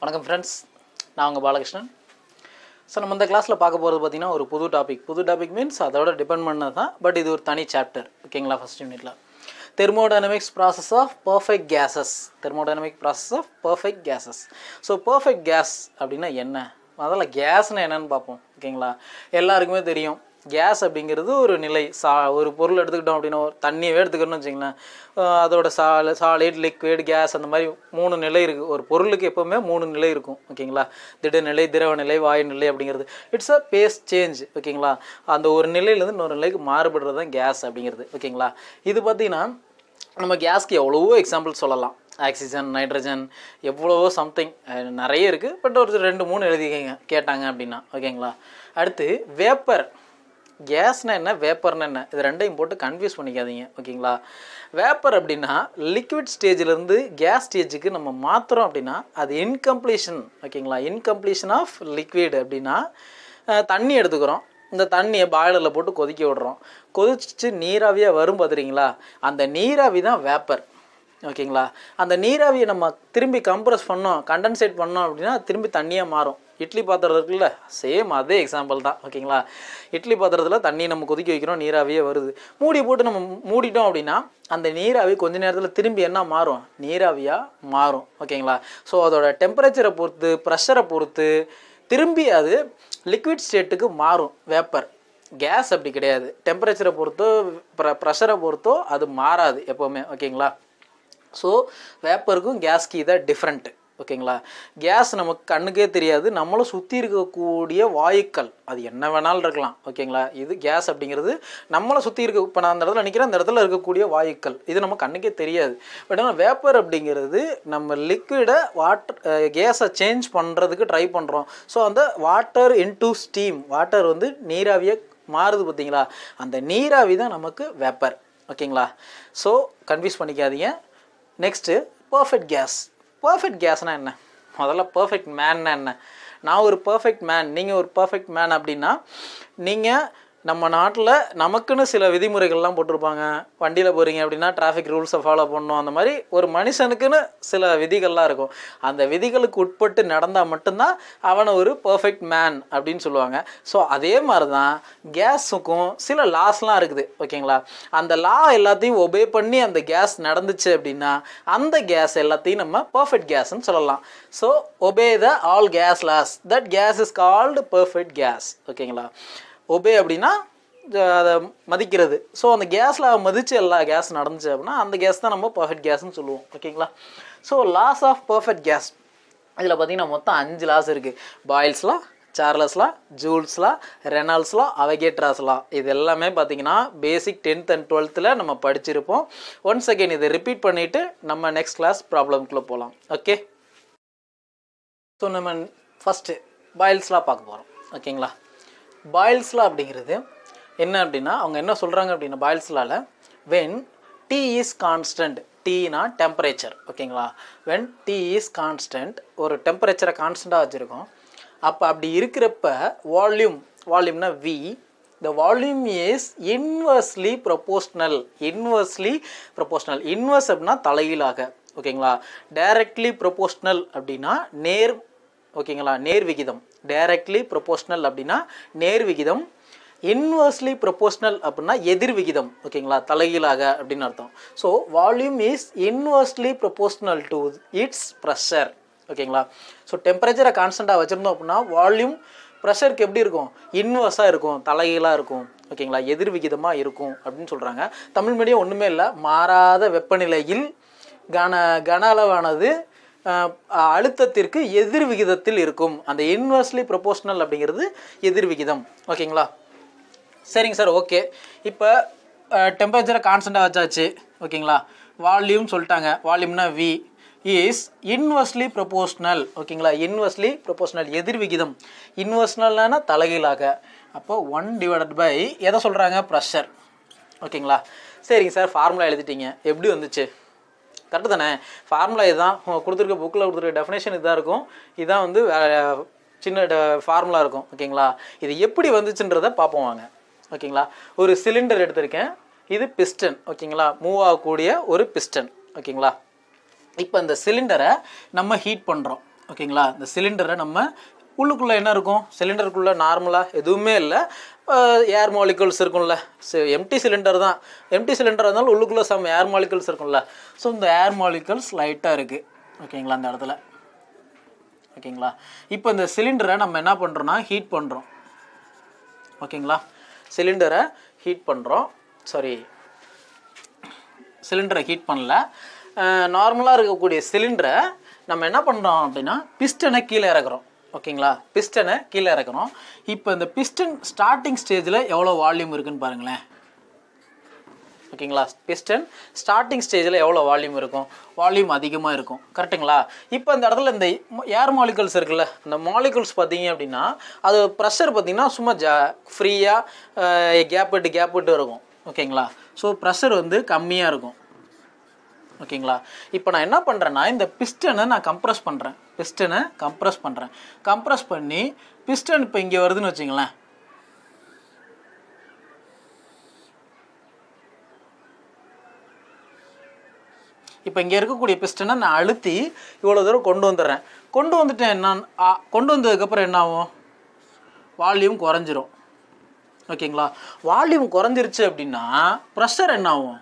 வணக்கம் ஃப்ரெண்ட்ஸ் நான் உங்கள் பாலகிருஷ்ணன் ஸோ நம்ம இந்த கிளாஸில் பார்க்க போகிறது பார்த்தீங்கன்னா ஒரு புது டாபிக் புது டாபிக் மீன்ஸ் அதோட டிபெண்ட் பண்ணது தான் பட் இது ஒரு தனி சாப்டர் ஓகேங்களா ஃபஸ்ட் யூனிட்டில் thermodynamics process of perfect gases thermodynamic process of perfect gases so perfect gas அப்படின்னா என்ன முதல்ல கேஸ்னால் என்னன்னு பார்ப்போம் ஓகேங்களா எல்லாருக்குமே தெரியும் கேஸ் அப்படிங்கிறது ஒரு நிலை சா ஒரு பொருள் எடுத்துக்கிட்டோம் அப்படின்னா ஒரு தண்ணியவே எடுத்துக்கணும்னு வச்சிங்களேன் அஹ் அதோட சால சாலிட் லிக்விட் கேஸ் அந்த மாதிரி மூணு நிலை இருக்குது ஒரு பொருளுக்கு எப்போவுமே மூணு நிலை இருக்கும் ஓகேங்களா திடநிலை திரவ நிலை வாயு நிலை அப்படிங்கிறது இட்ஸ் அ பேஸ் சேஞ்ச் ஓகேங்களா அந்த ஒரு நிலையிலேருந்து இன்னொரு நிலைக்கு மாறுபடுறது தான் கேஸ் அப்படிங்கிறது ஓகேங்களா இது பார்த்திங்கன்னா நம்ம கேஸ்க்கு எவ்வளவோ எக்ஸாம்பிள் சொல்லலாம் ஆக்சிஜன் நைட்ரஜன் எவ்வளவோ சம்திங் நிறைய இருக்குது பட் ஒரு ரெண்டு மூணு எழுதிக்கங்க கேட்டாங்க அப்படின்னா ஓகேங்களா அடுத்து வேப்பர் கேஸ்னா என்ன வேப்பர்னா என்ன இது ரெண்டையும் போட்டு கன்ஃபியூஸ் பண்ணிக்காதீங்க ஓகேங்களா வேப்பர் அப்படின்னா லிக்விட் ஸ்டேஜ்லேருந்து கேஸ் ஸ்டேஜுக்கு நம்ம மாற்றுறோம் அப்படின்னா அது இன்கம்ப்ளீஷன் ஓகேங்களா இன்கம்ப்ளீஷன் ஆஃப் லிக்விட் அப்படின்னா அஹ், தண்ணி எடுத்துக்கிறோம் இந்த தண்ணியை பாய்லரில் போட்டு கொதிக்க விடுறோம் கொதிச்சு நீராவியாக வரும் பார்த்துறீங்களா அந்த நீராவி தான் வேப்பர் ஓகேங்களா அந்த நீராவியை நம்ம திரும்பி கம்ப்ரஸ் பண்ணோம் கண்டென்சேட் பண்ணோம் அப்படின்னா அது திரும்பி தண்ணியாக மாறும் இட்லி பாத்திரம் இருக்குல்ல சேம் அதே எக்ஸாம்பிள் தான் ஓகேங்களா இட்லி பாத்திரத்தில் தண்ணி நம்ம கொதிக்க வைக்கிறோம் நீராவியே வருது மூடி போட்டு நம்ம மூடிட்டோம் அப்படின்னா அந்த நீராவி கொஞ்ச நேரத்தில் திரும்பி என்ன மாறும் நீராவியாக மாறும் ஓகேங்களா ஸோ அதோட டெம்பரேச்சரை பொறுத்து ப்ரெஷரை பொறுத்து திரும்பி அது லிக்விட் ஸ்டேட்டுக்கு மாறும் வேப்பர் கேஸ் அப்படி கிடையாது டெம்பரேச்சரை பொறுத்தோ ப்ர ப்ரெஷரை பொறுத்தோ அது மாறாது எப்போவுமே ஓகேங்களா ஸோ வேப்பருக்கும் கேஸ்க்கு இதான் டிஃப்ரெண்ட்டு ஓகேங்களா கேஸ் நமக்கு கண்ணுக்கே தெரியாது நம்மளும் சுற்றி இருக்கக்கூடிய வாயுக்கள் அது என்ன வேணாலும் இருக்கலாம் ஓகேங்களா இது கேஸ் அப்படிங்கிறது நம்மளை சுற்றி இருக்க இப்போ நான் அந்த இடத்துல நிற்கிறேன் அந்த இடத்துல இருக்கக்கூடிய வாயுக்கள் இது நம்ம கண்ணுக்கே தெரியாது பட் ஆனால் வேப்பர் அப்படிங்கிறது நம்ம லிக்விடை வாட்டர் கேஸை சேஞ்ச் பண்ணுறதுக்கு ட்ரை பண்ணுறோம் ஸோ அந்த வாட்டர் இன்டு ஸ்டீம் வாட்டர் வந்து நீராவியை மாறுது பார்த்தீங்களா அந்த நீராவி தான் நமக்கு வேப்பர் ஓகேங்களா ஸோ கன்ஃபியூஸ் பண்ணிக்காதீங்க நெக்ஸ்ட்டு பர்ஃபெக்ட் கேஸ் பர்ஃபெக்ட் கேஸ்னால் என்ன முதல்ல பர்ஃபெக்ட் மேன்னா என்ன நான் ஒரு பர்ஃபெக்ட் மேன் நீங்கள் ஒரு பர்ஃபெக்ட் மேன் அப்படின்னா நீங்கள் நம்ம நாட்டில் நமக்குன்னு சில விதிமுறைகள்லாம் போட்டிருப்பாங்க வண்டியில் போகிறீங்க அப்படின்னா டிராஃபிக் ரூல்ஸை ஃபாலோ பண்ணணும் அந்த மாதிரி ஒரு மனுஷனுக்குன்னு சில விதிகள்லாம் இருக்கும் அந்த விதிகளுக்கு உட்பட்டு நடந்தால் மட்டும்தான் அவனை ஒரு பர்ஃபெக்ட் மேன் அப்படின்னு சொல்லுவாங்க ஸோ அதே மாதிரி தான் கேஸுக்கும் சில லாஸ்லாம் இருக்குது ஓகேங்களா அந்த லா எல்லாத்தையும் ஒபே பண்ணி அந்த கேஸ் நடந்துச்சு அப்படின்னா அந்த கேஸ் எல்லாத்தையும் நம்ம பர்ஃபெக்ட் கேஸ்ன்னு சொல்லலாம் so obey the all gas laws that gas is called perfect gas ஓகேங்களா ஒபே அப்படின்னா அஹ் அதை மதிக்கிறது ஸோ அந்த கேஸில் மதித்து எல்லா கேஸ் நடந்துச்சு அப்படின்னா அந்த கேஸ் தான் நம்ம பர்ஃபெக்ட் கேஸ்னு சொல்லுவோம் ஓகேங்களா so laws of perfect gas இதில் பார்த்தீங்கன்னா மொத்தம் அஞ்சு லாஸ் இருக்குது பாயில்ஸ்லாம் சார்லஸ்லாம் ஜூல்ஸ்லாம் ரெனால்ஸ்லாம் அவகேட்ராஸ்லாம் இது எல்லாமே பார்த்தீங்கன்னா பேசிக் டென்த் அண்ட் டுவெல்த்தில் நம்ம படிச்சிருப்போம் ஒன்ஸ் அகெயின் இதை ரிப்பீட் பண்ணிவிட்டு நம்ம நெக்ஸ்ட் கிளாஸ் ப்ராப்ளம்குள்ளே போகலாம் ஓகே ஸோ நம்ம ஃபஸ்ட்டு பாயில்ஸ்லாம் பார்க்க போகிறோம் ஓகேங்களா பாயில்ஸ்லாம் அப்படிங்கிறது என்ன அப்படின்னா அவங்க என்ன சொல்கிறாங்க அப்படின்னா பாயில்ஸ்லால வென் டி இஸ் கான்ஸ்டன்ட் டீனா டெம்பரேச்சர் ஓகேங்களா வென் டி இஸ் கான்ஸ்டன்ட் ஒரு டெம்பரேச்சரை கான்ஸ்டண்ட்டாக வச்சுருக்கோம் அப்போ அப்படி இருக்கிறப்ப வால்யூம் வால்யூம்னா V the volume is inversely proportional inversely proportional inverse அப்படின்னா தலைகீழாக ஓகேங்களா டைரக்ட்லி ப்ரொபோஷ்னல் அப்படின்னா நேர் ஓகேங்களா நேர் விகிதம் டைரக்ட்லி ப்ரொபோஷ்னல் அப்படின்னா நேர் விகிதம் இன்வர்ஸ்லி ப்ரொபோஷ்னல் அப்படின்னா எதிர் விகிதம் ஓகேங்களா தலைகீழாக அப்படின்னு அர்த்தம் so volume is inversely proportional to its pressure ஓகேங்களா ஸோ டெம்பரேச்சரை கான்ஸ்டண்ட்டாக வச்சுருந்தோம் அப்படின்னா வால்யூம் ப்ரெஷருக்கு எப்படி இருக்கும் இன்வர்ஸாக இருக்கும் தலைகீழாக இருக்கும் ஓகேங்களா எதிர் விகிதமாக இருக்கும் அப்படின்னு சொல்கிறாங்க தமிழ் மீடியம் ஒன்றுமே இல்லை மாறாத வெப்பநிலையில் கன கன அளவானது அஹ், அழுத்தத்திற்கு எதிர் விகிதத்தில் இருக்கும் அந்த இன்வர்ஸ்லி ப்ரொபோஷனல் அப்படிங்கிறது எதிர் விகிதம் ஓகேங்களா சரிங்க சார் ஓகே இப்போ டெம்பரேச்சரை கான்ஸ்டண்ட்டாக வச்சாச்சு ஓகேங்களா வால்யூம் சொல்லிட்டாங்க வால்யூம்னா வி இஸ் இன்வர்ஸ்லி ப்ரொபோஷ்னல் ஓகேங்களா இன்வர்ஸ்லி ப்ரொபோஷ்னல் எதிர் விகிதம் இன்வர்ஸ்னல்னா தலைகீழாக அப்போ ஒன் டிவைடட் பை எதை சொல்கிறாங்க ப்ரெஷர் ஓகேங்களா சரிங்க சார் ஃபார்முலா எழுதிட்டீங்க எப்படி வந்துச்சு கரெக்டு தானே ஃபார்முலா இதுதான் உங்க கொடுத்துருக்க புக்கில் கொடுத்துருக்க டெஃபினேஷன் இதாக இருக்கும் இதான் வந்து வே- சின்ன ஃபார்முலா இருக்கும் ஓகேங்களா இது எப்படி வந்துச்சுன்றதை பார்ப்போம் வாங்க ஓகேங்களா ஒரு சிலிண்டர் எடுத்திருக்கேன் இது பிஸ்டன் ஓகேங்களா மூவ் ஆகக்கூடிய ஒரு பிஸ்டன் ஓகேங்களா இப்போ இந்த சிலிண்டரை நம்ம ஹீட் பண்ணுறோம் ஓகேங்களா இந்த சிலிண்டரை நம்ம உள்ளுக்குள்ளே என்ன இருக்கும் சிலிண்டருக்குள்ளே நார்மலாக எதுவுமே இல்லை ஏர் மாலிகுல்ஸ் இருக்கும்ல எம்டி சிலிண்டர் தான் எம்டி சிலிண்டர் இருந்தாலும் உள்ளுக்குள்ளே சம் ஏர் மாலிகுல்ஸ் இருக்கும்ல ஸோ இந்த ஏர் மாலிகுல்ஸ் லைட்டாக இருக்குது ஓகேங்களா அந்த இடத்துல ஓகேங்களா இப்போ இந்த சிலிண்டரை நம்ம என்ன பண்ணுறோன்னா ஹீட் பண்ணுறோம் ஓகேங்களா சிலிண்டரை ஹீட் பண்ணுறோம் சாரி சிலிண்டரை ஹீட் பண்ணல நார்மலாக இருக்கக்கூடிய சிலிண்டரை நம்ம என்ன பண்ணுறோம் அப்படின்னா பிஸ்டனை கீழே இறக்குறோம் ஓகேங்களா பிஸ்டனை கீழே இறக்குறோம் இப்போ இந்த பிஸ்டன் ஸ்டார்டிங் ஸ்டேஜில் எவ்வளோ வால்யூம் இருக்குன்னு பாருங்களேன் ஓகேங்களா பிஸ்டன் ஸ்டார்டிங் ஸ்டேஜில் எவ்வளோ வால்யூம் இருக்கும் வால்யூம் அதிகமாக இருக்கும் கரெக்ட்டுங்களா இப்போ இந்த இடத்துல இந்த ஏர் மாலிகல்ஸ் இருக்குல்ல இந்த மாலிகல்ஸ் பார்த்தீங்க அப்படின்னா அது ப்ரெஷர் பார்த்தீங்கன்னா சும்மா ஜா ஃப்ரீயாக கேப் விட்டு கேப் விட்டு இருக்கும் ஓகேங்களா ஸோ ப்ரெஷர் வந்து கம்மியாக இருக்கும் ஓகேங்களா இப்போ நான் என்ன பண்ணுறேன்னா இந்த பிஸ்டனை நான் கம்ப்ரஸ் பண்ணுறேன் பிஸ்டனை கம்ப்ரஸ் பண்ணுறேன் கம்ப்ரஸ் பண்ணி பிஸ்டன் இப்போ இங்கே வருதுன்னு வச்சுங்களேன் இப்போ இங்கே இருக்கக்கூடிய பிஸ்டனை நான் அழுத்தி இவ்வளோ தூரம் கொண்டு வந்துடுறேன் கொண்டு வந்துட்டேன் என்ன ஆ, கொண்டு வந்ததுக்கப்புறம் என்ன ஆகும் வால்யூம் குறைஞ்சிரும் ஓகேங்களா வால்யூம் குறைஞ்சிருச்சு அப்படின்னா ப்ரெஷர் என்ன ஆகும்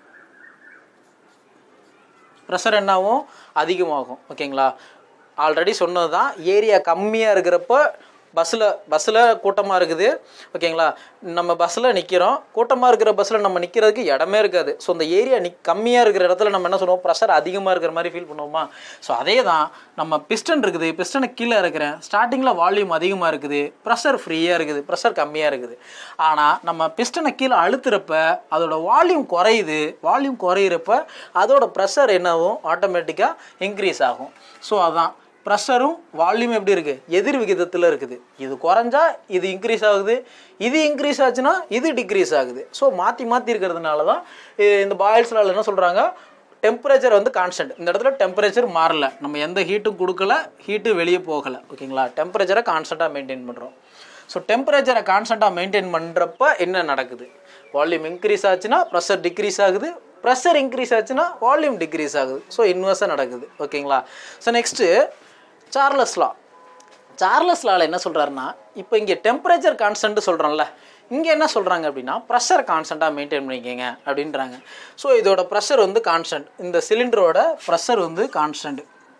ப்ரெஷர் என்னாகும் அதிகமாகும் ஓகேங்களா ஆல்ரெடி சொன்னது தான் ஏரியா கம்மியாக இருக்கிறப்ப பஸ்ஸில் பஸ்ஸில் கூட்டமாக இருக்குது ஓகேங்களா நம்ம பஸ்ஸில் நிற்கிறோம் கூட்டமாக இருக்கிற பஸ்ஸில் நம்ம நிற்கிறதுக்கு இடமே இருக்காது ஸோ அந்த ஏரியா நி கம்மியாக இருக்கிற இடத்துல நம்ம என்ன சொல்லுவோம் ப்ரெஷர் அதிகமாக இருக்கிற மாதிரி ஃபீல் பண்ணுவோமா ஸோ அதே தான் நம்ம பிஸ்டன் இருக்குது பிஸ்டனை கீழே இருக்கிறேன் ஸ்டார்டிங்கில் வால்யூம் அதிகமாக இருக்குது ப்ரெஷர் ஃப்ரீயாக இருக்குது ப்ரெஷர் கம்மியாக இருக்குது ஆனால் நம்ம பிஸ்டனை கீழே அழுத்துறப்ப அதோட வால்யூம் குறையுது வால்யூம் குறையிறப்ப அதோட ப்ரெஷர் என்னவும் ஆட்டோமேட்டிக்காக இன்க்ரீஸ் ஆகும் ஸோ அதான் ப்ரெஷரும் வால்யூம் எப்படி இருக்குது எதிர் விகிதத்தில் இருக்குது இது குறைஞ்சா இது இன்க்ரீஸ் ஆகுது இது இன்க்ரீஸ் ஆச்சுன்னா இது டிக்ரீஸ் ஆகுது ஸோ மாற்றி மாற்றி இருக்கிறதுனால தான் இ- இந்த பாயில்ஸ்னால என்ன சொல்கிறாங்க டெம்பரேச்சர் வந்து கான்ஸ்டன்ட் இந்த இடத்துல டெம்பரேச்சர் மாறல நம்ம எந்த ஹீட்டும் கொடுக்கல ஹீட்டு வெளியே போகலை ஓகேங்களா டெம்பரேச்சரை கான்ஸ்டண்ட்டாக மெயின்டைன் பண்ணுறோம் ஸோ டெம்பரேச்சரை கான்ஸ்டண்ட்டாக மெயின்டைன் பண்ணுறப்ப என்ன நடக்குது வால்யூம் இன்க்ரீஸ் ஆச்சுன்னா ப்ரெஷர் டிக்ரீஸ் ஆகுது ப்ரெஷர் இன்க்ரீஸ் ஆச்சுன்னா வால்யூம் டிக்ரீஸ் ஆகுது ஸோ இன்வெர்ஸாக நடக்குது ஓகேங்களா so next Charles law Charles லால என்ன சொல்கிறாருன்னா இப்போ இங்கே டெம்பரேச்சர் கான்ஸ்டன்ட் சொல்கிறோம்ல இங்கே என்ன சொல்கிறாங்க அப்படின்னா ப்ரெஷர் கான்ஸ்டண்ட்டாக மெயின்டைன் பண்ணிக்கங்க அப்படின்றாங்க ஸோ இதோட ப்ரெஷர் வந்து கான்ஸ்டன்ட் இந்த சிலிண்டரோட ப்ரெஷர் வந்து கான்ஸ்டன்ட்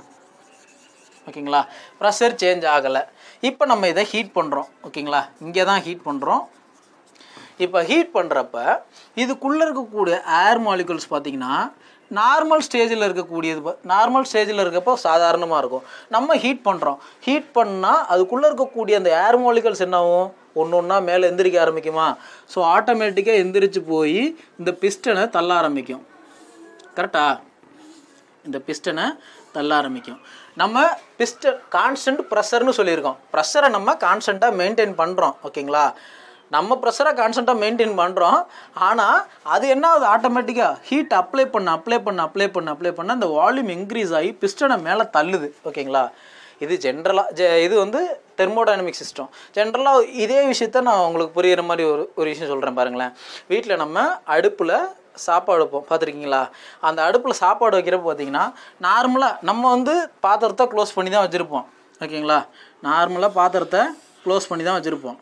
ஓகேங்களா ப்ரெஷர் சேஞ்ச் ஆகலை இப்போ நம்ம இதை ஹீட் பண்ணுறோம் ஓகேங்களா இங்கே தான் ஹீட் பண்ணுறோம் இப்போ ஹீட் பண்ணுறப்ப இதுக்குள்ளே இருக்கக்கூடிய ஏர் மாலிகுல்ஸ் பார்த்தீங்கன்னா நார்மல் ஸ்டேஜில் இருக்கக்கூடியது நார்மல் ஸ்டேஜில் இருக்கப்போ சாதாரணமாக இருக்கும் நம்ம ஹீட் பண்ணுறோம் ஹீட் பண்ணால் அதுக்குள்ளே இருக்கக்கூடிய அந்த ஏர் மாலிகுல்ஸ் என்னாகும் ஒன்று ஒன்றா மேலே எந்திரிக்க ஆரம்பிக்குமா ஸோ ஆட்டோமேட்டிக்காக எந்திரிச்சு போய் இந்த பிஸ்டனை தள்ள ஆரம்பிக்கும் கரெக்டா இந்த பிஸ்டனை தள்ள ஆரம்பிக்கும் நம்ம பிஸ்டன் கான்ஸ்டன்ட் ப்ரெஷர்னு சொல்லியிருக்கோம் ப்ரெஷரை நம்ம கான்ஸ்டண்ட்டாக மெயின்டைன் பண்ணுறோம் ஓகேங்களா நம்ம ப்ரெஷரை கான்ஸ்டண்ட்டாக மெயின்டைன் பண்ணுறோம் ஆனால் அது என்ன ஆகுது ஆட்டோமேட்டிக்காக ஹீட் அப்ளை பண்ண அப்ளை பண்ண அப்ளை பண்ண அப்ளை பண்ண அந்த வால்யூம் இன்க்ரீஸ் ஆகி பிஸ்டனை மேலே தள்ளுது ஓகேங்களா இது ஜென்ரலாக ஜெ இது வந்து தெர்மோடைனமிக் சிஸ்டம் ஜென்ரலாக இதே விஷயத்த நான் உங்களுக்கு புரியுற மாதிரி ஒரு ஒரு விஷயம் சொல்கிறேன் பாருங்களேன் வீட்டில் நம்ம அடுப்பில் சாப்பாடு வைப்போம் பார்த்துருக்கீங்களா அந்த அடுப்பில் சாப்பாடு வைக்கிறப்ப பார்த்தீங்கன்னா நார்மலாக நம்ம வந்து பாத்திரத்தை க்ளோஸ் பண்ணி தான் வச்சுருப்போம் ஓகேங்களா நார்மலாக பாத்திரத்தை க்ளோஸ் பண்ணி தான் வச்சுருப்போம்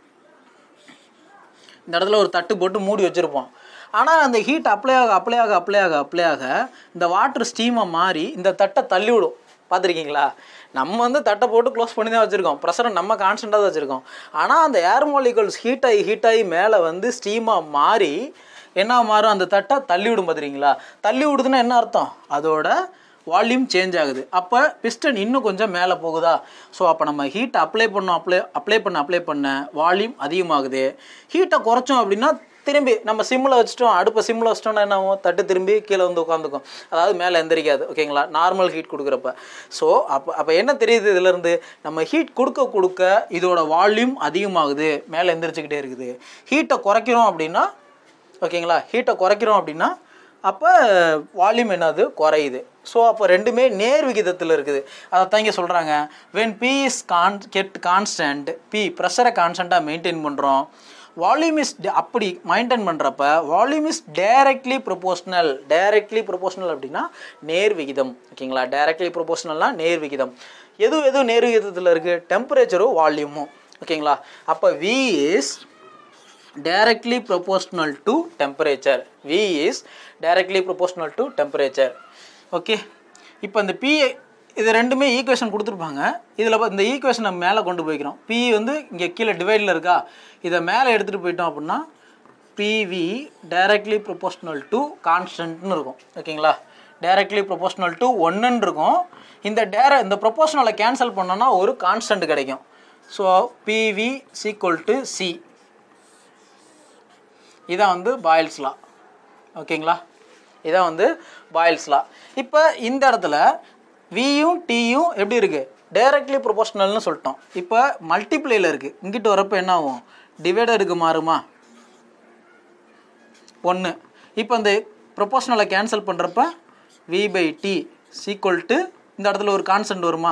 இந்த இடத்துல ஒரு தட்டு போட்டு மூடி வச்சுருப்போம் ஆனால் அந்த ஹீட் அப்ளை ஆக அப்ளை ஆக அப்ளை ஆக அப்ளை ஆக இந்த வாட்டர் ஸ்டீமாக மாறி இந்த தட்டை தள்ளி விடும் பார்த்துருக்கீங்களா நம்ம வந்து தட்டை போட்டு க்ளோஸ் பண்ணி தான் வச்சுருக்கோம் ப்ரெஷரை நம்ம கான்ஸ்டண்ட்டாக தான் வச்சுருக்கோம் ஆனால் அந்த ஏர் மாலிகல்ஸ் ஹீட் ஆகி ஹீட் ஆகி மேலே வந்து ஸ்டீமாக மாறி என்ன மாறும் அந்த தட்டை தள்ளி விடும் பார்த்துருக்கீங்களா தள்ளி விடுதுன்னா என்ன அர்த்தம் அதோட வால்யூம் சேஞ்ச் ஆகுது அப்போ பிஸ்டன் இன்னும் கொஞ்சம் மேலே போகுதா ஸோ அப்போ நம்ம ஹீட்டை அப்ளை பண்ணோம் அப்ளை அப்ளை பண்ண அப்ளை பண்ண வால்யூம் அதிகமாகுது ஹீட்டை குறைச்சோம் அப்படின்னா திரும்பி நம்ம சிம்மில் வச்சுட்டோம் அடுப்பை சிம்மில் வச்சிட்டோம்னா என்ன ஆகும் தட்டு திரும்பி கீழே வந்து உட்காந்துக்கும் அதாவது மேலே எந்திரிக்காது ஓகேங்களா நார்மல் ஹீட் கொடுக்குறப்ப ஸோ அப்போ அப்போ என்ன தெரியுது இதுலேருந்து நம்ம ஹீட் கொடுக்க கொடுக்க இதோட வால்யூம் அதிகமாகுது மேலே எந்திரிச்சுக்கிட்டே இருக்குது ஹீட்டை குறைக்கிறோம் அப்படின்னா ஓகேங்களா ஹீட்டை குறைக்கிறோம் அப்படின்னா அப்போ வால்யூம் என்னது குறையுது ஸோ அப்போ ரெண்டுமே நேர் விகிதத்தில் இருக்குது அதை தான் இங்கே சொல்கிறாங்க when P is con get constant P ப்ரெஷரை கான்ஸ்டண்ட்டாக மெயின்டைன் பண்ணுறோம் வால்யூம் இஸ் அப்படி மெயின்டைன் பண்ணுறப்ப volume is directly proportional directly proportional அப்படின்னா நேர் விகிதம் ஓகேங்களா டைரக்ட்லி ப்ரொபோஷ்னல்னா நேர் விகிதம் எது எது நேர் விகிதத்தில் இருக்குது டெம்பரேச்சரும் வால்யூமும் ஓகேங்களா அப்போ V is directly proportional to temperature V is directly proportional to temperature okay இப்போ இந்த P இது ரெண்டுமே ஈக்குவேஷன் கொடுத்துருப்பாங்க இதில் இந்த ஈக்குவேஷனை மேலே கொண்டு போய்க்கிறோம் P வந்து இங்கே கீழே டிவைடில் இருக்கா இதை மேலே எடுத்துகிட்டு போயிட்டோம் அப்படின்னா PV directly proportional to கான்ஸ்டன்ட்னு இருக்கும் ஓகேங்களா directly proportional to ஒன்றுன்னு இருக்கும் இந்த டேர இந்த ப்ரொபோஷனலை கேன்சல் பண்ணோன்னா ஒரு கான்ஸ்டன்ட் கிடைக்கும் so PV equal to C இதான் வந்து பாயில்ஸ் லா ஓகேங்களா இதான் வந்து பாயில்ஸ் லா இப்போ இந்த இடத்துல வியும் டியும் எப்படி இருக்குது டைரக்ட்லி ப்ரொபோஷனல்னு சொல்லிட்டோம் இப்போ மல்டிப்ளேயில் இருக்குது இங்கிட்டு வரப்போ என்ன ஆகும் டிவைடருக்கு மாறுமா ஒன்று இப்போ இந்த ப்ரொபோஷனலை கேன்சல் பண்ணுறப்ப V by T equal to இந்த இடத்துல ஒரு கான்ஸ்டன்ட் வருமா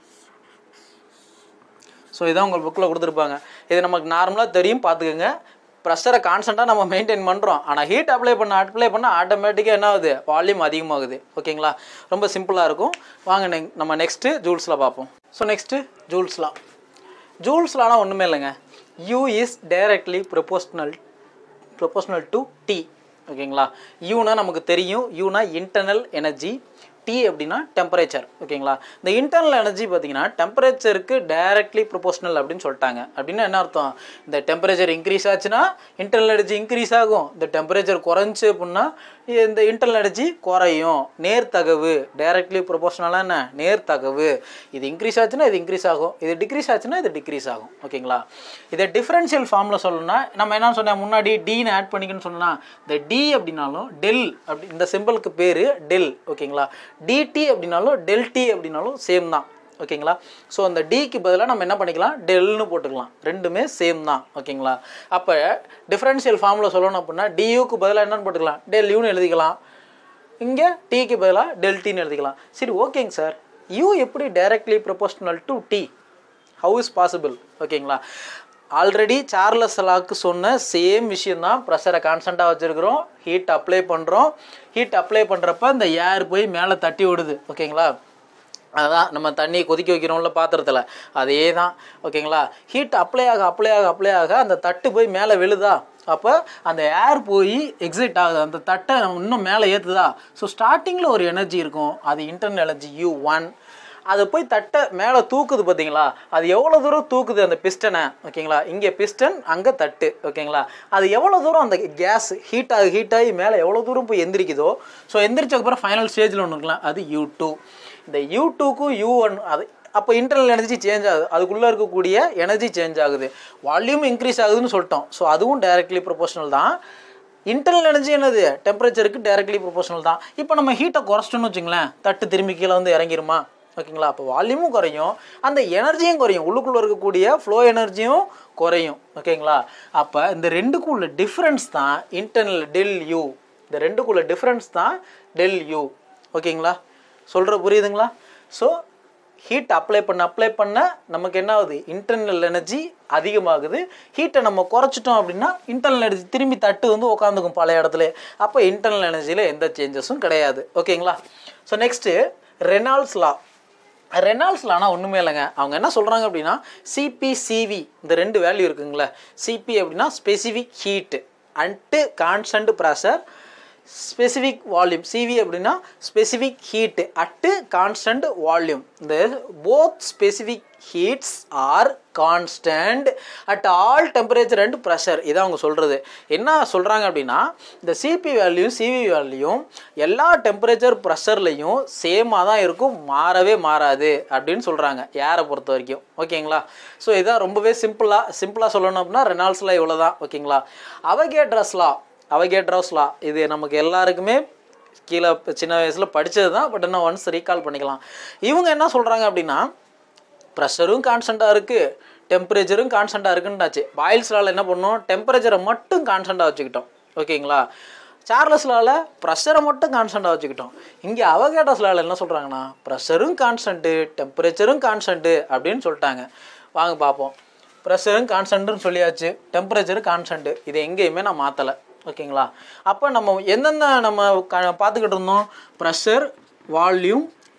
ஸோ இதான் உங்கள் புக்கில் கொடுத்துருப்பாங்க இது நமக்கு நார்மலாக தெரியும் பார்த்துக்கோங்க ப்ரெஷரை கான்ஸ்டண்ட்டாக நம்ம மெயின்டைன் பண்ணுறோம் ஆனால் ஹீட் அப்ளை பண்ண அப்ளை பண்ண ஆட்டோமேட்டிக்காக என்ன ஆகுது வால்யூம் அதிகமாகுது ஓகேங்களா ரொம்ப சிம்பிளாக இருக்கும் வாங்க நெக் நம்ம நெக்ஸ்ட்டு ஜூல்ஸில் பார்ப்போம் ஸோ நெக்ஸ்ட்டு ஜூல்ஸ்லாம் ஜூல்ஸ்லாம் ஒன்றுமே இல்லைங்க U is directly proportional proportional to T ஓகேங்களா யூனா நமக்கு தெரியும் யூனா இன்டர்னல் எனர்ஜி டி அப்படின்னா டெம்பரேச்சர் ஓகேங்களா இந்த இன்டர்னல் எனர்ஜி பார்த்தீங்கன்னா டெம்பரேச்சருக்கு டைரக்ட்லி ப்ரொபோஷனல் அப்படின்னு சொல்லிட்டாங்க அப்படின்னா என்ன அர்த்தம் இந்த டெம்பரேச்சர் இன்க்ரீஸ் ஆச்சுன்னா இன்டர்னல் எனர்ஜி இன்க்ரீஸ் ஆகும் இந்த டெம்பரேச்சர் குறைஞ்சு அப்படின்னா இந்த இன்டர்னல் எனர்ஜி குறையும் நேர்த்தகவு டைரக்ட்லி ப்ரொபோஷனலாக என்ன நேர்த்தகவு இது இன்க்ரீஸ் ஆச்சுன்னா இது இன்க்ரீஸ் ஆகும் இது டிக்ரீஸ் ஆச்சுன்னா இது டிக்ரீஸ் ஆகும் ஓகேங்களா இதை டிஃப்ரென்ஷியல் ஃபார்மில் சொல்லணும்னா நம்ம என்ன சொன்னேன் முன்னாடி டீன்னு ஆட் பண்ணிக்கணும்னு சொன்னா இந்த டி அப்படின்னாலும் டெல் அப்படி இந்த சிம்பிளுக்கு பேர் டெல் ஓகேங்களா டிடி அப்படின்னாலும் டெல் டி அப்படின்னாலும் சேம் தான் ஓகேங்களா ஸோ அந்த டிக்கு பதிலாக நம்ம என்ன பண்ணிக்கலாம் டெல்னு போட்டுக்கலாம் ரெண்டுமே சேம் தான் ஓகேங்களா அப்போ டிஃப்ரென்ஷியல் ஃபார்மில் சொல்லணும் அப்படின்னா டியூக்கு பதிலாக என்னன்னு போட்டுக்கலாம் டெல் யூன்னு எழுதிக்கலாம் இங்கே டிக்கு பதிலாக டெல் டின்னு எழுதிக்கலாம் சரி ஓகேங்க சார் யூ எப்படி directly proportional to T how is possible ஓகேங்களா ஆல்ரெடி சார்லஸ் லாக்கு சொன்ன சேம் விஷயம் தான் ப்ரெஷரை கான்ஸ்டண்ட்டாக வச்சுருக்கிறோம் ஹீட் அப்ளை பண்ணுறோம் ஹீட் அப்ளை பண்ணுறப்ப இந்த ஏர் போய் மேலே தட்டி விடுது ஓகேங்களா அதுதான் நம்ம தண்ணி கொதிக்க வைக்கிறோம்ல பாத்திரத்தில் அதே தான் ஓகேங்களா ஹீட் அப்ளை ஆக அப்ளை ஆக அப்ளை ஆக அந்த தட்டு போய் மேலே விழுதா அப்போ அந்த ஏர் போய் எக்ஸிட் ஆகுது அந்த தட்டை இன்னும் மேலே ஏற்றுதா ஸோ ஸ்டார்டிங்கில் ஒரு எனர்ஜி இருக்கும் அது இன்டர்னல் எனர்ஜி யூ ஒன் அது போய் தட்டை மேலே தூக்குது பார்த்தீங்களா அது எவ்வளோ தூரம் தூக்குது அந்த பிஸ்டனை ஓகேங்களா இங்கே பிஸ்டன் அங்கே தட்டு ஓகேங்களா அது எவ்வளோ தூரம் அந்த கேஸ் ஹீட் ஆகி ஹீட் ஆகி மேலே எவ்வளோ தூரம் போய் எந்திரிக்குதோ ஸோ எந்திரிச்சதுக்கப்புறம் ஃபைனல் ஸ்டேஜில் ஒன்று இருக்கலாம் அது யூ டூ இந்த யூ டூக்கும் யூ ஒன் அது அப்போ இன்டர்னல் எனர்ஜி சேஞ்ச் ஆகுது அதுக்குள்ளே இருக்கக்கூடிய எனர்ஜி சேஞ்ச் ஆகுது வால்யூம் இன்க்ரீஸ் ஆகுதுன்னு சொல்லிட்டோம் ஸோ அதுவும் டைரக்ட்லி ப்ரொபோஷனல் தான் இன்டர்னல் எனர்ஜி என்னது டெம்பரேச்சருக்கு டைரக்ட்லி ப்ரொபோஷனல் தான் இப்போ நம்ம ஹீட்டை குறைச்சிட்டோம்னு வச்சுங்களேன் தட்டு திரும்பி கீழே வந்து இறங்கிருமா ஓகேங்களா அப்போ வால்யூமும் குறையும் அந்த எனர்ஜியும் குறையும் உள்ளுக்குள்ளே இருக்கக்கூடிய ஃப்ளோ எனர்ஜியும் குறையும் ஓகேங்களா அப்போ இந்த ரெண்டுக்கும் உள்ள டிஃப்ரென்ஸ் தான் இன்டர்னல் டெல் யூ இந்த ரெண்டுக்குள்ள டிஃப்ரென்ஸ் தான் டெல் யூ ஓகேங்களா சொல்கிற புரியுதுங்களா ஸோ ஹீட் அப்ளை பண்ண அப்ளை பண்ண நமக்கு என்ன ஆகுது இன்டர்னல் எனர்ஜி அதிகமாகுது ஹீட்டை நம்ம குறைச்சிட்டோம் அப்படின்னா இன்டர்னல் எனர்ஜி திரும்பி தட்டு வந்து உட்காந்துக்கும் பழைய இடத்துல அப்போ இன்டர்னல் எனர்ஜியில் எந்த சேஞ்சஸும் கிடையாது ஓகேங்களா so next Regnault's law Regnault's லானா ஒன்றுமே இல்லைங்க அவங்க என்ன சொல்கிறாங்க அப்படின்னா சிபிசிவி இந்த ரெண்டு வேல்யூ இருக்குங்களே சிபி அப்படின்னா specific heat and constant pressure specific volume CV அப்படின்னா specific heat at constant volume இந்த both specific heats are constant at all temperature and pressure இதான் அவங்க சொல்கிறது என்ன சொல்கிறாங்க அப்படின்னா இந்த சிபி வேல்யூயும் சிவி வேல்யூயும் எல்லா டெம்பரேச்சர் ப்ரெஷர்லையும் சேமாக தான் இருக்கும் மாறவே மாறாது அப்படின்னு சொல்கிறாங்க யாரை பொறுத்த வரைக்கும் ஓகேங்களா ஸோ இதான் ரொம்பவே சிம்பிளாக சிம்பிளாக சொல்லணும் அப்படின்னா ரெனால்ஸ்லாம் இவ்வளோ தான் ஓகேங்களா அவகேட்ரஸ்லா அவகேட்ரோஸ்லா இது நமக்கு எல்லாருக்குமே கீழே சின்ன வயசில் படித்தது தான் பட் என்ன ஒன்ஸ் ரீகால் பண்ணிக்கலாம் இவங்க என்ன சொல்கிறாங்க அப்படின்னா ப்ரெஷரும் கான்ஸ்டண்ட்டாக இருக்குது டெம்பரேச்சரும் கான்ஸ்டண்ட்டாக இருக்குன்றாச்சு பாயில்ஸ்லால் என்ன பண்ணோம் டெம்பரேச்சரை மட்டும் கான்ஸ்டண்ட்டாக வச்சுக்கிட்டோம் ஓகேங்களா சார்லஸ்லால் ப்ரெஷரை மட்டும் கான்ஸ்டண்ட்டாக வச்சுக்கிட்டோம் இங்கே அவகேட்டஸ்லால் என்ன சொல்கிறாங்கன்னா ப்ரெஷரும் கான்ஸ்டன்ட்டு டெம்பரேச்சரும் கான்ஸ்டன்ட்டு அப்படின்னு சொல்லிட்டாங்க வாங்க பார்ப்போம் ப்ரெஷரும் கான்ஸ்டன்ட்டுன்னு சொல்லியாச்சு டெம்பரேச்சரும் கான்ஸ்டன்ட்டு இது எங்கேயுமே நான் மாற்றலை ஓகேங்களா அப்போ நம்ம எந்தெந்த நம்ம க பார்த்துக்கிட்டு இருந்தோம் ப்ரெஷர் வால்யூம்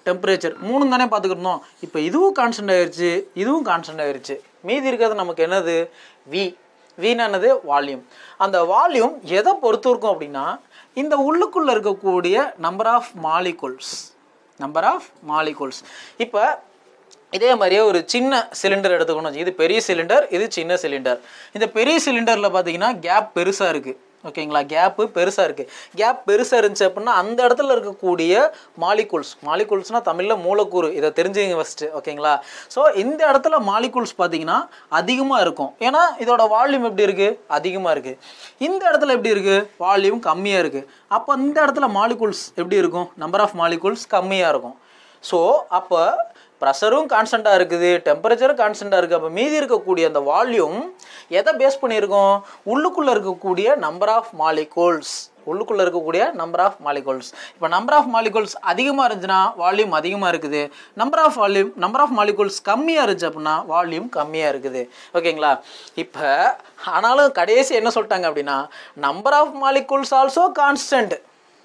டெம்பரேச்சர் மூணு தானே பார்த்துக்கிட்டோம் இப்போ இதுவும் கான்ஸ்டன்ட் ஆயிருச்சு இதுவும் கான்ஸ்டன்ட் ஆயிருச்சு மீதி இருக்கிறது நமக்கு என்னது வி வீணானது வால்யூம் அந்த வால்யூம் எதை பொறுத்து இருக்கும் அப்படின்னா இந்த உள்ளுக்குள்ளே இருக்கக்கூடிய number of molecules number of molecules இப்போ இதே மாதிரியே ஒரு சின்ன சிலிண்டர் எடுத்துக்கணும் வச்சுக்கோங்க. இது பெரிய சிலிண்டர் இது சின்ன சிலிண்டர் இந்த பெரிய சிலிண்டரில் பார்த்தீங்கன்னா கேப் பெருசாக இருக்குது ஓகேங்களா கேப்பு பெருசாக இருக்குது கேப் பெருசாக இருந்துச்சு அப்படின்னா அந்த இடத்துல இருக்கக்கூடிய மாலிகுல்ஸ் மாலிகுல்ஸ்னால் தமிழில் மூலக்கூறு இதை தெரிஞ்சுங்க ஃபஸ்ட்டு ஓகேங்களா ஸோ இந்த இடத்துல மாலிகுல்ஸ் பார்த்தீங்கன்னா அதிகமாக இருக்கும் ஏன்னா இதோட வால்யூம் எப்படி இருக்குது அதிகமாக இருக்குது இந்த இடத்துல எப்படி இருக்குது வால்யூம் கம்மியாக இருக்குது அப்போ இந்த இடத்துல மாலிகுல்ஸ் எப்படி இருக்கும் நம்பர் ஆஃப் மாலிகுல்ஸ் கம்மியாக இருக்கும் ஸோ அப்போ ப்ரெஷரும் கான்ஸ்டண்ட்டாக இருக்குது டெம்பரேச்சரும் கான்ஸ்டண்ட்டாக இருக்குது அப்போ மீதி இருக்கக்கூடிய அந்த வால்யூம் எதை பேஸ் பண்ணியிருக்கோம் உள்ளுக்குள்ளே இருக்கக்கூடிய நம்பர் ஆஃப் மாலிகூல்ஸ் உள்ளுக்குள்ளே இருக்கக்கூடிய நம்பர் ஆஃப் மாலிகூல்ஸ் இப்போ நம்பர் ஆஃப் மாலிகூல்ஸ் அதிகமாக இருந்துச்சுன்னா வால்யூம் அதிகமாக இருக்குது number of volume number of molecules கம்மியாக இருந்துச்சு அப்படின்னா வால்யூம் கம்மியாக இருக்குது ஓகேங்களா இப்போ ஆனாலும் கடைசி என்ன சொல்லிட்டாங்க அப்படின்னா number of molecules also constant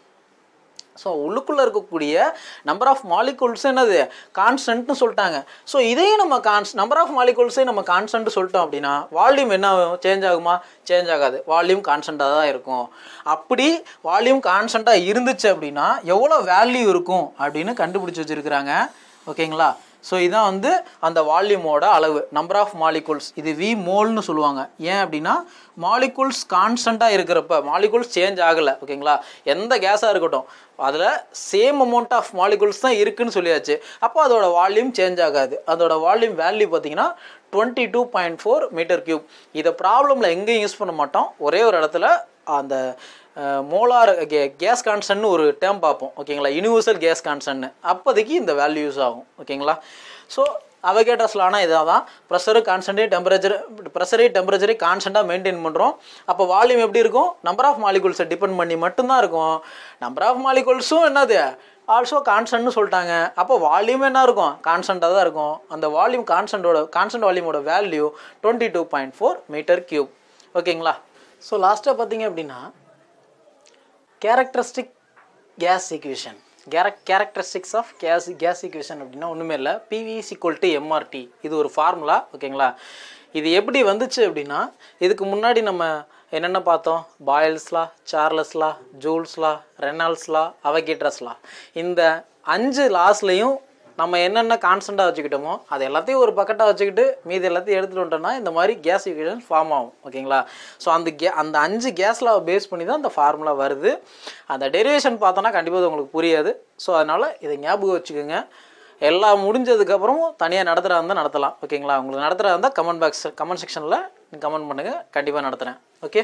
so உள்ளுக்குள்ளே இருக்கக்கூடிய நம்பர் ஆஃப் மாலிகூல்ஸ் என்னது கான்ஸ்டன்ட்னு சொல்லிட்டாங்க ஸோ இதையும் நம்ம கான்ஸ் நம்பர் ஆஃப் மாலிகூல்ஸே நம்ம கான்ஸ்டன்ட் சொல்லிட்டோம் அப்படின்னா வால்யூம் என்ன சேஞ்ச் ஆகுமா சேஞ்ச் ஆகாது வால்யூம் கான்ஸ்டண்ட்டாக தான் இருக்கும் அப்படி வால்யூம் கான்ஸ்டண்ட்டாக இருந்துச்சு அப்படின்னா எவ்வளோ வேல்யூ இருக்கும் அப்படின்னு கண்டுபிடிச்சி வச்சுருக்கிறாங்க ஓகேங்களா ஸோ இதான் வந்து அந்த வால்யூமோட அளவு நம்பர் ஆஃப் மாலிகூல்ஸ் இது வி மோல்னு சொல்லுவாங்க ஏன் அப்படின்னா மாலிகூல்ஸ் கான்ஸ்டண்ட்டாக இருக்கிறப்ப மாலிகூல்ஸ் சேஞ்ச் ஆகலை ஓகேங்களா எந்த கேஸாக இருக்கட்டும் அதில் சேம் அமௌண்ட் ஆஃப் மாலிகூல்ஸ் தான் இருக்குன்னு சொல்லியாச்சு அப்போ அதோட வால்யூம் சேஞ்ச் ஆகாது அதோட வால்யூம் வேல்யூ பார்த்தீங்கன்னா twenty two point four metre cube இதை ப்ராப்ளமில் எங்கேயும் யூஸ் பண்ண மாட்டோம் ஒரே ஒரு இடத்துல அந்த மோலார் கே கேஸ் கான்ஸ்டன்ட்னு ஒரு டேர்ம் பார்ப்போம் ஓகேங்களா யூனிவர்சல் கேஸ் கான்ஸ்டன்ட்னு அப்போதைக்கு இந்த வேல்யூ யூஸ் ஆகும் ஓகேங்களா ஸோ அவகேட்ரஸ்லானா இதாக தான் ப்ரெஷரு கான்ஸ்டன்டே டெம்பரேச்சர் ப்ரெஷரே டெம்பரேச்சரே கான்ஸ்டண்ட்டாக மெயின்டைன் பண்ணுறோம் அப்போ வால்யூம் எப்படி இருக்கும் நம்பர் ஆஃப் மாலிகூல்ஸை டிபெண்ட் பண்ணி மட்டும்தான் இருக்கும் நம்பர் ஆஃப் மாலிகூல்ஸும் என்னது ஆல்சோ கான்ஸ்டன்ட்னு சொல்லிட்டாங்க அப்போ வால்யூம் என்ன இருக்கும் கான்ஸ்டண்ட்டாக தான் இருக்கும் அந்த வால்யூம் கான்ஸ்டன்ட்டோட கான்ஸ்டன்ட் வால்யூமோட value twenty two point four metre cube ஓகேங்களா ஸோ லாஸ்ட்டாக பார்த்தீங்க அப்படின்னா characteristic gas equation charac characteristics of gas gas equation அப்படின்னா ஒன்றுமே இல்லை பிவிஸ் ஈக்குவல் டு எம்ஆர்டி இது ஒரு ஃபார்முலா ஓகேங்களா இது எப்படி வந்துச்சு அப்படின்னா இதுக்கு முன்னாடி நம்ம என்னென்ன பார்த்தோம் பாயல்ஸ்லா சார்லஸ்லா ஜூல்ஸ்லா ரெனால்ஸ்லா அவகேட்ரஸ்லா இந்த அஞ்சு லாஸ்லையும் நம்ம என்னென்ன கான்ஸ்டண்ட்டாக வச்சுக்கிட்டோமோ அது எல்லாத்தையும் ஒரு பக்கெட்டாக வச்சுக்கிட்டு மீதி எல்லாத்தையும் எடுத்துகிட்டு வந்துட்டோம்னா இந்த மாதிரி கேஸ் ஈக்குவேஷன் ஃபார்ம் ஆகும் ஓகேங்களா ஸோ அந்த கே அந்த அஞ்சு கேஸில் பேஸ் பண்ணி தான் அந்த ஃபார்முலா வருது அந்த டெரிவேஷன் பார்த்தோன்னா கண்டிப்பாக அது உங்களுக்கு புரியாது ஸோ அதனால் இதை ஞாபகம் வச்சுக்கோங்க எல்லாம் முடிஞ்சதுக்கப்புறமும் தனியாக நடத்துகிறா இருந்தால் நடத்தலாம் ஓகேங்களா உங்களுக்கு நடத்துகிறா இருந்தால் கமெண்ட் பாக்ஸ் கமெண்ட் செக்ஷனில் கமெண்ட் பண்ணுங்கள் கண்டிப்பாக நடத்துகிறேன் okay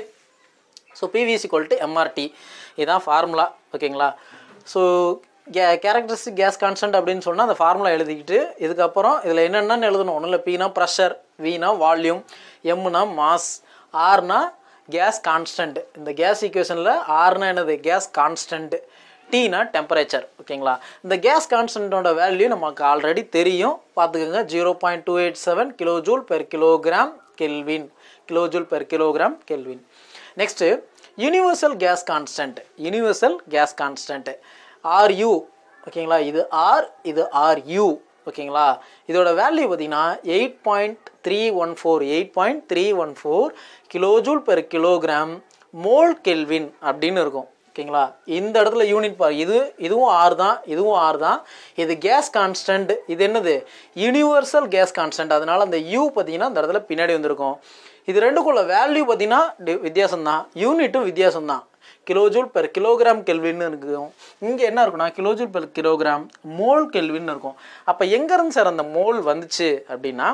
so PVC to MRT இதுதான் ஃபார்முலா ஓகேங்களா so k characteristic gas constant அப்படின்னு சொன்னால் அந்த ஃபார்முலா எழுதிக்கிட்டு இதுக்கப்புறம் இதில் என்னென்னு எழுதணும் ஒன்றும் இல்லை பீனா ப்ரெஷர் வீனா வால்யூம் எம்னா மாஸ் ஆர்னா கேஸ் கான்ஸ்டன்ட் இந்த கேஸ் ஈக்குவேஷனில் ஆர்னா என்னது கேஸ் கான்ஸ்டன்ட் டீனா டெம்பரேச்சர் ஓகேங்களா இந்த கேஸ் கான்ஸ்டன்ட்டோட வேல்யூ நமக்கு ஆல்ரெடி தெரியும் பார்த்துக்கோங்க zero point two eight seven kilo joule per kilogram kelvin kilo joule per kilogram kelvin next universal gas constant universal gas constant R ஓகேங்களா இது ஆர் இது ஆர்யூ ஓகேங்களா இதோட வேல்யூ பார்த்தீங்கன்னா eight point three one four eight point three one four kilojoule per kilogram mole kelvin அப்படின்னு இருக்கும் ஓகேங்களா இந்த இடத்துல யூனிட் பார் இது இதுவும் ஆறு தான் இதுவும் ஆறு தான் இது கேஸ் கான்ஸ்டன்ட் இது என்னது யூனிவர்சல் கேஸ் கான்ஸ்டன்ட் அதனால அந்த யூ பார்த்தீங்கன்னா இந்த இடத்துல பின்னாடி வந்திருக்கும் இது ரெண்டுக்குள்ள வேல்யூ பார்த்தீங்கன்னா வித்தியாசம் தான் யூனிட்டும் வித்தியாசம் தான் கிலோஜூல் பெர் கிலோகிராம் கெல்வின்னு இருக்கும் இங்கே என்ன இருக்குன்னா கிலோஜூல் பெர் கிலோகிராம் மோல் கெல்வின்னு இருக்கும் அப்போ எங்கேருந்து சார் அந்த மோல் வந்துச்சு அப்படின்னா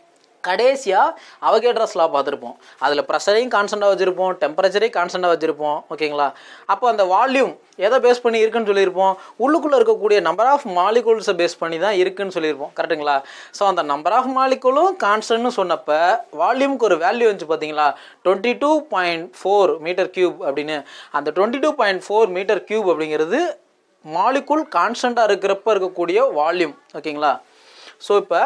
கடைசியாக அவகேட்ரஸ் லா பார்த்துருப்போம் அதில் ப்ரெஷரையும் கான்ஸ்டண்ட்டாக வச்சுருப்போம் டெம்பரேச்சரையும் கான்ஸ்டண்ட்டாக வச்சுருப்போம் ஓகேங்களா அப்போ அந்த வால்யூம் எதை பேஸ் பண்ணி இருக்குன்னு சொல்லியிருப்போம் உள்ளுக்குள்ளே இருக்கக்கூடிய நம்பர் ஆஃப் மாலிகூல்ஸை பேஸ் பண்ணி தான் இருக்குன்னு சொல்லியிருப்போம் கரெக்டுங்களா ஸோ அந்த நம்பர் ஆஃப் மாலிகூலும் கான்ஸ்டன்ட்னு சொன்னப்போ வால்யூமுக்கு ஒரு வேல்யூ வந்துச்சு பார்த்தீங்களா twenty two point four metre cube அப்படின்னு அந்த twenty two point four metre cube அப்படிங்கிறது மாலிகூல் கான்ஸ்டண்ட்டாக இருக்கிறப்ப இருக்கக்கூடிய வால்யூம் ஓகேங்களா ஸோ இப்போ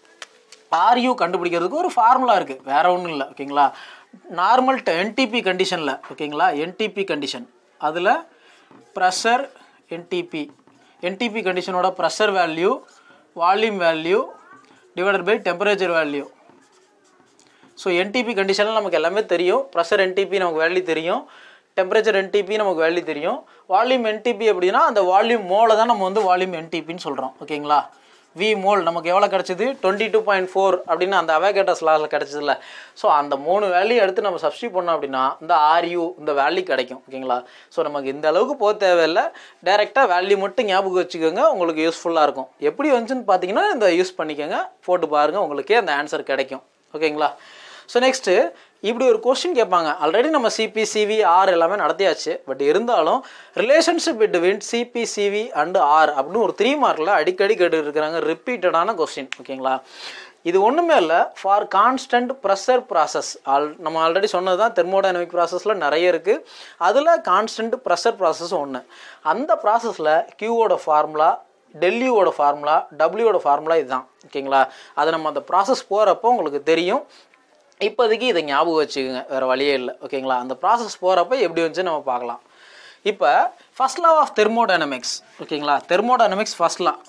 ஆர்யூ கண்டுபிடிக்கிறதுக்கு ஒரு ஃபார்முலா இருக்குது வேற ஒன்றும் இல்லை ஓகேங்களா நார்மல் என்டிபி கண்டிஷனில் ஓகேங்களா என்டிபி கண்டிஷன் அதில் ப்ரெஷர் என்டிபி என்டிபி கண்டிஷனோட pressure value volume value divided by temperature value so NTP கண்டிஷனில் நமக்கு எல்லாமே தெரியும் ப்ரெஷர் என்டிபி நமக்கு வேல்யூ தெரியும் டெம்பரேச்சர் என்டிபி நமக்கு வேல்யூ தெரியும் வால்யூம் என்டிபி அப்படின்னா அந்த வால்யூம் மோலை தான் நம்ம வந்து வால்யூம் என்டிபின்னு சொல்கிறோம் ஓகேங்களா வி மோல் நமக்கு எவ்வளோ கிடச்சிது டுவெண்ட்டி டூ பாயிண்ட் ஃபோர் அப்படின்னு அந்த அவேகேட்டஸ் லாஸில் கிடச்சதில்ல ஸோ அந்த மூணு வேல்யூ எடுத்து நம்ம சப்ஸ்டியூட் பண்ணோம் அப்படின்னா இந்த ஆர்யூ இந்த வேல்யூ கிடைக்கும் ஓகேங்களா ஸோ நமக்கு இந்த அளவுக்கு போக தேவையில்லை டேரெக்டாக வேல்யூ மட்டும் ஞாபகம் வச்சுக்கோங்க உங்களுக்கு யூஸ்ஃபுல்லாக இருக்கும் எப்படி வந்துச்சுன்னு பார்த்தீங்கன்னா இந்த யூஸ் பண்ணிக்கோங்க போட்டு பாருங்கள் உங்களுக்கே அந்த ஆன்சர் கிடைக்கும் ஓகேங்களா ஸோ நெக்ஸ்ட்டு இப்படி ஒரு கொஸ்டின் கேட்பாங்க ஆல்ரெடி நம்ம சிபி சிவி ஆர் எல்லாமே நடத்தியாச்சு பட் இருந்தாலும் relationship between CP CV and R அப்படின்னு ஒரு த்ரீ மார்க்கில் அடிக்கடி கேட்டு இருக்கிறாங்க ரிப்பீட்டடான கொஸ்டின் ஓகேங்களா இது ஒன்றுமே இல்லை for constant pressure process all நம்ம ஆல்ரெடி சொன்னது தான் தெர்மோடைனமிக் ப்ராசஸில் நிறைய இருக்குது அதில் கான்ஸ்டன்ட் ப்ரெஷர் ப்ராசஸ் ஒன்று அந்த ப்ராசஸில் கியூவோட ஃபார்முலா டெல்லியோட ஃபார்முலா டபிள்யூவோட ஃபார்முலா இதுதான் ஓகேங்களா அதை நம்ம அந்த ப்ராசஸ் போகிறப்போ உங்களுக்கு தெரியும் இப்போதைக்கு இதை ஞாபகம் வச்சுக்கோங்க வேறு வழியே இல்லை ஓகேங்களா அந்த ப்ராசஸ் போகிறப்ப எப்படி வந்துச்சு நம்ம பார்க்கலாம் இப்போ ஃபர்ஸ்ட் லா ஆஃப் தெர்மோடைனமிக்ஸ் ஓகேங்களா thermodynamics first law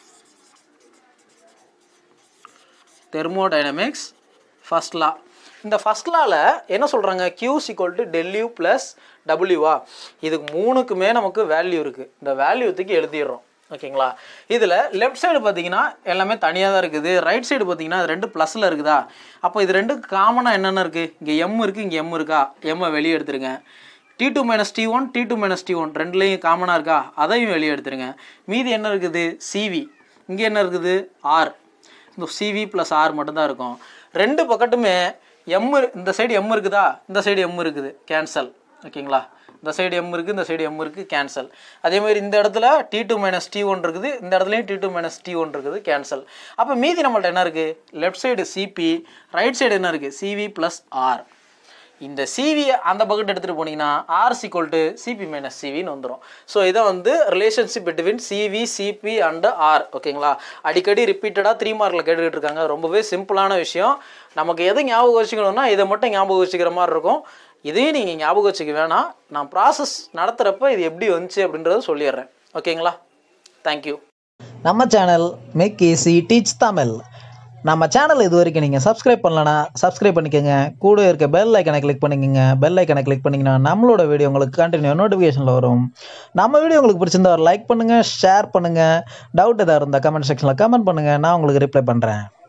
thermodynamics first law இந்த ஃபர்ஸ்ட் லாவில் என்ன சொல்கிறாங்க Q's equal to del U plus டபிள்யூவா இதுக்கு மூணுக்குமே நமக்கு வேல்யூ இருக்குது இந்த வேல்யூ தூக்கி எழுதிடுறோம் ஓகேங்களா இதில் லெஃப்ட் சைடு பார்த்தீங்கன்னா எல்லாமே தனியாக தான் இருக்குது ரைட் சைடு பார்த்தீங்கன்னா அது ரெண்டு ப்ளஸில் இருக்குதா அப்போ இது ரெண்டு காமனாக என்னென்ன இருக்குது இங்கே எம் இருக்குது இங்கே எம் இருக்கா எம்மை வெளியே எடுத்துருங்க T two minus T one T two minus T one ரெண்டுலேயும் காமனாக இருக்கா அதையும் வெளியே எடுத்துருங்க மீதி என்ன இருக்குது சிவி இங்கே என்ன இருக்குது ஆர் இந்த சிவி ப்ளஸ் ஆர் மட்டும்தான் இருக்கும் ரெண்டு பக்கத்துமே எம் இந்த சைடு எம் இருக்குதா இந்த சைடு எம் இருக்குது கேன்சல் ஓகேங்களா இந்த சைடு எம் இருக்குது இந்த சைடு எம் இருக்குது கேன்சல் அதே மாதிரி இந்த இடத்துல T two minus T one இருக்குது இந்த இடத்துலையும் T two minus T one இருக்குது கேன்சல் அப்போ மீதி நம்மள்ட்ட என்ன இருக்குது left side CP right side என்ன இருக்குது சிவி ப்ளஸ் ஆர் இந்த சிவி அந்த பக்கெட் எடுத்துகிட்டு போனீங்கன்னா R equal to CP minus சிவின்னு வந்துடும் ஸோ இதை வந்து relationship between CV CP and R ஓகேங்களா அடிக்கடி ரிப்பீட்டடாக த்ரீ மார்க்கில் கேட்டுக்கிட்டு இருக்காங்க ரொம்பவே சிம்பிளான விஷயம் நமக்கு எது ஞாபகம் வச்சுக்கணும்னா இதை மட்டும் ஞாபகம் வச்சுக்கிற மாதிரி இருக்கும் இதையும் நீங்கள் ஞாபகம் வச்சுக்க வேணாம் நான் ப்ராசஸ் நடத்துகிறப்ப இது எப்படி வந்துச்சு அப்படின்றத சொல்லிடுறேன் ஓகேங்களா தேங்க்யூ நம்ம channel make easy teach Tamil நம்ம சேனல் இது வரைக்கும் நீங்கள் சப்ஸ்கிரைப் பண்ணலனா சப்ஸ்கிரைப் பண்ணிக்கோங்க கூட இருக்க பெல் ஐக்கனை கிளிக் பண்ணிக்கோங்க பெல் ஐக்கனை கிளிக் பண்ணிங்கன்னா நம்மளோட வீடியோ உங்களுக்கு கண்டினியூ நோட்டிஃபிகேஷனில் வரும் நம்ம வீடியோ உங்களுக்கு பிடிச்சிருந்தா ஒரு லைக் பண்ணுங்கள் ஷேர் பண்ணுங்கள் டவுட் எதாவது இருந்தால் கமெண்ட் செக்ஷனில் கமெண்ட் பண்ணுங்கள் நான் உங்களுக்கு ரிப்ளை பண்ணுறேன்